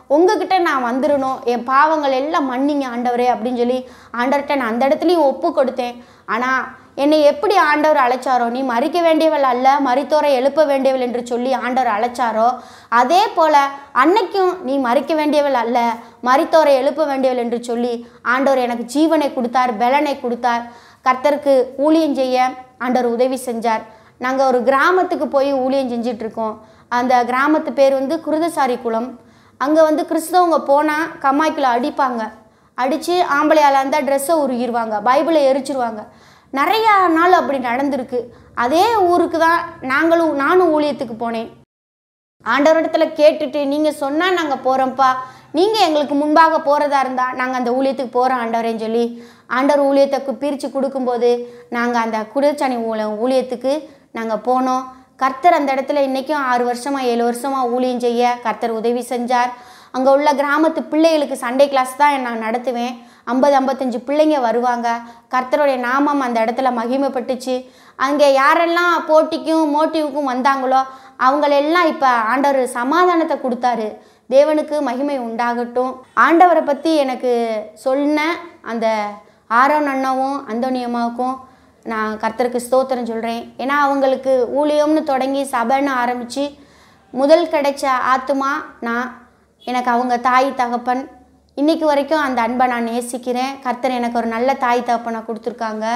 உங்ககிட்ட நான் வந்துடணும் என் பாவங்கள் எல்லாம் மன்னிங்க ஆண்டவரே அப்படின்னு சொல்லி ஆண்டவர்கிட்ட நான் அந்த இடத்துலையும் ஒப்பு கொடுத்தேன் ஆனால் என்னை எப்படி ஆண்டவர் அழைச்சாரோ நீ மறிக்க வேண்டியவள் அல்ல மரித்தோரை எழுப்ப வேண்டியவள் என்று சொல்லி ஆண்டவர் அழைச்சாரோ அதே போல அன்னைக்கும் நீ மறிக்க வேண்டியவள் அல்ல மரித்தோரை எழுப்ப வேண்டியவள் என்று சொல்லி ஆண்டவர் எனக்கு ஜீவனை கொடுத்தார் பலனை கொடுத்தார் கர்த்தருக்கு ஊழியம் செய்ய ஆண்டவர் உதவி செஞ்சார் நாங்கள் ஒரு கிராமத்துக்கு போய் ஊழியம் செஞ்சிட்டு இருக்கோம் அந்த கிராமத்து பேர் வந்து குருதசாரி குளம் அங்கே வந்து கிறிஸ்தவங்க போனால் கம்மாய்க்குள்ள அடிப்பாங்க அடித்து ஆம்பளையால் இருந்தால் ட்ரெஸ்ஸை உருகிடுவாங்க பைபிளை எரிச்சிருவாங்க நிறையா நாள் அப்படி நடந்திருக்கு அதே ஊருக்கு தான் நாங்களும் நானும் ஊழியத்துக்கு போனேன் ஆண்டவரிடத்துல கேட்டுட்டு நீங்கள் சொன்னால் நாங்கள் போகிறோம்ப்பா நீங்கள் எங்களுக்கு முன்பாக போகிறதா இருந்தால் நாங்கள் அந்த ஊழியத்துக்கு போகிறோம் ஆண்டவரேன்னு சொல்லி ஆண்டவர் ஊழியத்தை பிரித்து கொடுக்கும்போது நாங்கள் அந்த குடிச்சாணி ஊழ ஊழியத்துக்கு நாங்கள் போனோம் கர்த்தர் அந்த இடத்துல இன்றைக்கும் ஆறு வருஷமாக ஏழு வருஷமாக ஊழியம் செய்ய கர்த்தர் உதவி செஞ்சார் அங்கே உள்ள கிராமத்து பிள்ளைகளுக்கு சண்டே கிளாஸ் தான் நான் நடத்துவேன் ஐம்பது ஐம்பத்தஞ்சு பிள்ளைங்க வருவாங்க கர்த்தருடைய நாமம் அந்த இடத்துல மகிமைப்பட்டுச்சு அங்கே யாரெல்லாம் போட்டிக்கும் மோட்டிவுக்கும் வந்தாங்களோ அவங்களெல்லாம் இப்போ ஆண்டவர் சமாதானத்தை கொடுத்தாரு தேவனுக்கு மகிமை உண்டாகட்டும் ஆண்டவரை பற்றி எனக்கு சொன்ன அந்த ஆரோன் அண்ணாவும் அந்தோனியம்மாவுக்கும் நான் கர்த்தருக்கு ஸ்தோத்திரம் சொல்கிறேன் ஏன்னா அவங்களுக்கு ஊழியம்னு தொடங்கி சபைன்னு ஆரம்பித்து முதல் கிடைச்ச ஆத்துமா நான் எனக்கு அவங்க தாய் தகப்பன் இன்னைக்கு வரைக்கும் அந்த அன்பை நான் நேசிக்கிறேன் கர்த்தர் எனக்கு ஒரு நல்ல தாய் தகப்பனை கொடுத்துருக்காங்க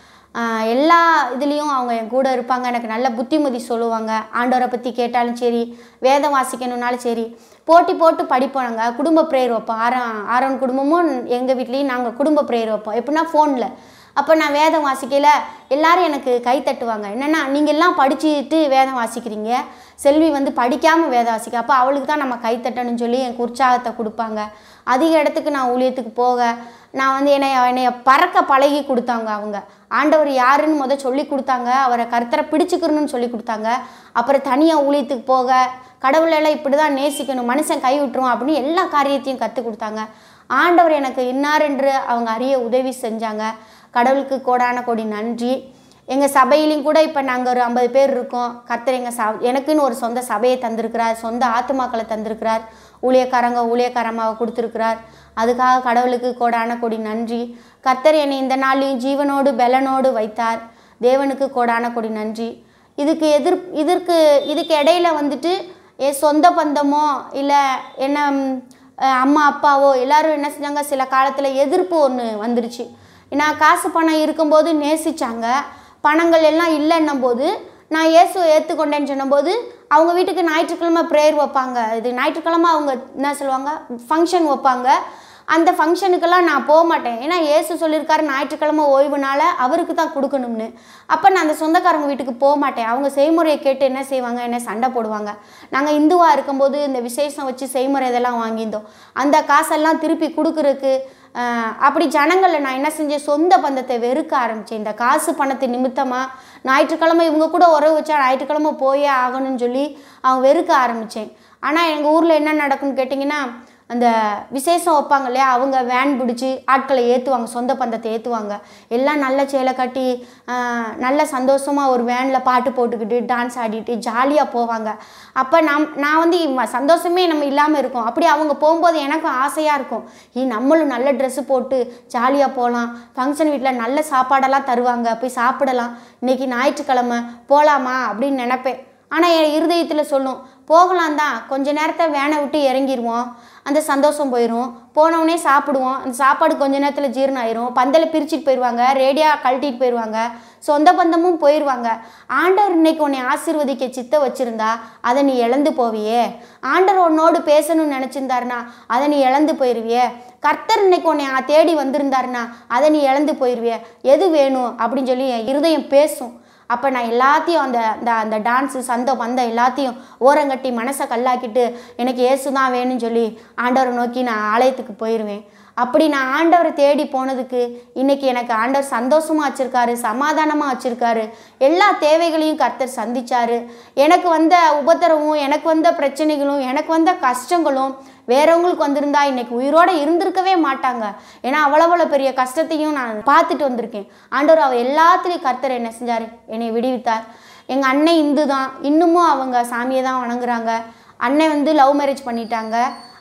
ஆஹ் எல்லா இதுலேயும் அவங்க என் கூட இருப்பாங்க எனக்கு நல்ல புத்திமதி சொல்லுவாங்க ஆண்டவரை பற்றி கேட்டாலும் சரி வேதம் வாசிக்கணுன்னாலும் சரி போட்டி போட்டு படிப்போம் நாங்கள் குடும்ப ப்ரேயர் வைப்போம் ஆரம் ஆரோன் குடும்பமும் எங்கள் வீட்லேயும் நாங்கள் குடும்ப ப்ரேயர் வைப்போம் எப்படின்னா ஃபோனில் அப்போ நான் வேதம் வாசிக்கல எல்லாரும் எனக்கு கை தட்டுவாங்க என்னென்னா நீங்கள் எல்லாம் படிச்சுட்டு வேதம் வாசிக்கிறீங்க செல்வி வந்து படிக்காமல் வேதம் வாசிக்க அப்போ அவளுக்கு தான் நம்ம கை தட்டணும்னு சொல்லி எனக்கு உற்சாகத்தை கொடுப்பாங்க அதிக இடத்துக்கு நான் ஊழியத்துக்கு போக நான் வந்து என்னை என்னைய பறக்க பழகி கொடுத்தாங்க அவங்க ஆண்டவர் யாருன்னு முத சொல்லி கொடுத்தாங்க அவரை கருத்தரை பிடிச்சுக்கிறணும்னு சொல்லி கொடுத்தாங்க அப்புறம் தனியாக ஊழியத்துக்கு போக கடவுளெல்லாம் இப்படி தான் நேசிக்கணும் மனுஷன் கை விட்டுரும் அப்படின்னு எல்லா காரியத்தையும் கற்றுக் கொடுத்தாங்க ஆண்டவர் எனக்கு இன்னார் என்று அவங்க அறிய உதவி செஞ்சாங்க கடவுளுக்கு கோடான கோடி நன்றி எங்கள் சபையிலையும் கூட இப்போ நாங்கள் ஒரு ஐம்பது பேர் இருக்கோம் கர்த்தர் எங்கள் ச எனக்குன்னு ஒரு சொந்த சபையை தந்திருக்கிறார் சொந்த ஆத்துமாக்களை தந்திருக்கிறார் ஊழியக்காரங்க ஊழியக்காரமாவை கொடுத்துருக்கிறார் அதுக்காக கடவுளுக்கு கோடான கோடி நன்றி கர்த்தர் என்னை இந்த நாள்லையும் ஜீவனோடு பெலனோடு வைத்தார் தேவனுக்கு கோடான கோடி நன்றி இதுக்கு எதிர் இதற்கு இதுக்கு இடையில வந்துட்டு என் சொந்த பந்தமோ இல்லை என்ன ம், அஹ் அம்மா அப்பாவோ எல்லாரும் என்ன செஞ்சாங்க சில காலத்தில் எதிர்ப்பு ஒன்று வந்துருச்சு ஏன்னா காசு பணம் இருக்கும்போது நேசிச்சாங்க பணங்கள் எல்லாம் இல்லைன்னும் போது நான் இயேசுவை ஏற்றுக்கொண்டேன்னு சொன்னபோது அவங்க வீட்டுக்கு ஞாயிற்றுக்கிழமை ப்ரேயர் வைப்பாங்க இது ஞாயிற்றுக்கிழமை அவங்க என்ன சொல்லுவாங்க ஃபங்க்ஷன் வைப்பாங்க அந்த ஃபங்க்ஷனுக்கெல்லாம் நான் போக மாட்டேன் ஏன்னா இயேசு சொல்லியிருக்காரு ஞாயிற்றுக்கிழமை ஓய்வுனால அவருக்கு தான் கொடுக்கணும்னு அப்போ நான் அந்த சொந்தக்காரங்க வீட்டுக்கு போக மாட்டேன் அவங்க செய்முறையை கேட்டு என்ன செய்வாங்க என்ன சண்டை போடுவாங்க நாங்கள் இந்துவாக இருக்கும்போது இந்த விசேஷம் வச்சு செய்முறை இதெல்லாம் வாங்கியிருந்தோம் அந்த காசெல்லாம் திருப்பி கொடுக்குறதுக்கு ஆஹ், அப்படி ஜனங்களை நான் என்ன செஞ்சேன் சொந்த பந்தத்தை வெறுக்க ஆரம்பித்தேன் இந்த காசு பணத்து நிமித்தமாக ஞாயிற்றுக்கிழமை இவங்க கூட உறவு வச்சா ஞாயிற்றுக்கிழமை போயே ஆகணும்னு சொல்லி அவங்க வெறுக்க ஆரம்பித்தேன் ஆனால் எங்கள் ஊரில் என்ன நடக்கும்னு கேட்டிங்கன்னா அந்த விசேஷம் வைப்பாங்க இல்லையா அவங்க வேன் பிடிச்சி ஆட்களை ஏற்றுவாங்க சொந்த பந்தத்தை ஏற்றுவாங்க எல்லாம் நல்ல சேலை கட்டி ஆஹ், நல்ல சந்தோஷமாக ஒரு வேனில் பாட்டு போட்டுக்கிட்டு டான்ஸ் ஆடிட்டு ஜாலியாக போவாங்க அப்போ நம் நான் வந்து இவ- சந்தோஷமே நம்ம இல்லாமல் இருக்கோம் அப்படி அவங்க போகும்போது எனக்கும் ஆசையாக இருக்கும் ஈ நம்மளும் நல்ல ட்ரெஸ்ஸு போட்டு ஜாலியாக போகலாம் ஃபங்க்ஷன் வீட்டில் நல்ல சாப்பாடெல்லாம் தருவாங்க போய் சாப்பிடலாம் இன்னைக்கு ஞாயிற்றுக்கிழமை போகலாமா அப்படின்னு நினப்பேன் ஆனால் என் இருதயத்தில் சொல்லும் போகலாம் தான் கொஞ்ச நேரத்தை வேனை விட்டு இறங்கிடுவோம் அந்த சந்தோஷம் போயிடும் போனவுடனே சாப்பிடுவோம் அந்த சாப்பாடு கொஞ்ச நேரத்தில் ஜீரணம் ஆயிரும் பந்தலை பிரிச்சுட்டு போயிடுவாங்க ரேடியா கழட்டிட்டு போயிடுவாங்க சொந்த பந்தமும் போயிடுவாங்க ஆண்டவர் இன்னைக்கு உன்னை ஆசீர்வதிக்க சித்த வச்சிருந்தா அதை நீ இழந்து போவியே ஆண்டவர் உன்னோடு பேசணும்னு நினச்சிருந்தாருனா அதை நீ இழந்து போயிடுவியே கர்த்தர் இன்னைக்கு உன்னை ஆ- தேடி வந்திருந்தாருனா அதை நீ இழந்து போயிடுவியே எது வேணும் அப்படின்னு சொல்லி என் இருதயம் பேசும் அப்போ நான் எல்லாத்தையும் அந்த அந்த அந்த டான்ஸு சந்த பந்த எல்லாத்தையும் ஓரங்கட்டி மனசை கல்லாக்கிட்டு எனக்கு இயேசு தான் வேணும்னு சொல்லி ஆண்டவரை நோக்கி நான் ஆலயத்துக்கு போயிடுவேன் அப்படி நான் ஆண்டவரை தேடி போனதுக்கு இன்னைக்கு எனக்கு ஆண்டவர் சந்தோஷமாக வச்சுருக்காரு சமாதானமாக வச்சுருக்காரு எல்லா தேவைகளையும் கர்த்தர் சந்திச்சாரு எனக்கு வந்த உபத்திரவும் எனக்கு வந்த பிரச்சனைகளும் எனக்கு வந்த கஷ்டங்களும் வேறவங்களுக்கு வந்திருந்தா இன்னைக்கு உயிரோட இருந்திருக்கவே மாட்டாங்க ஏன்னா அவ்வளவு பெரிய கஷ்டத்தையும் நான் பார்த்துட்டு வந்திருக்கேன் ஆண்டவர் அவர் எல்லாத்துலேயும் கர்த்தர் என்ன செஞ்சார் என்னை விடுவித்தார் எங்கள் அண்ணன் இந்து தான் இன்னமும் அவங்க சாமியை தான் வணங்குறாங்க அண்ணன் வந்து லவ் மேரேஜ் பண்ணிட்டாங்க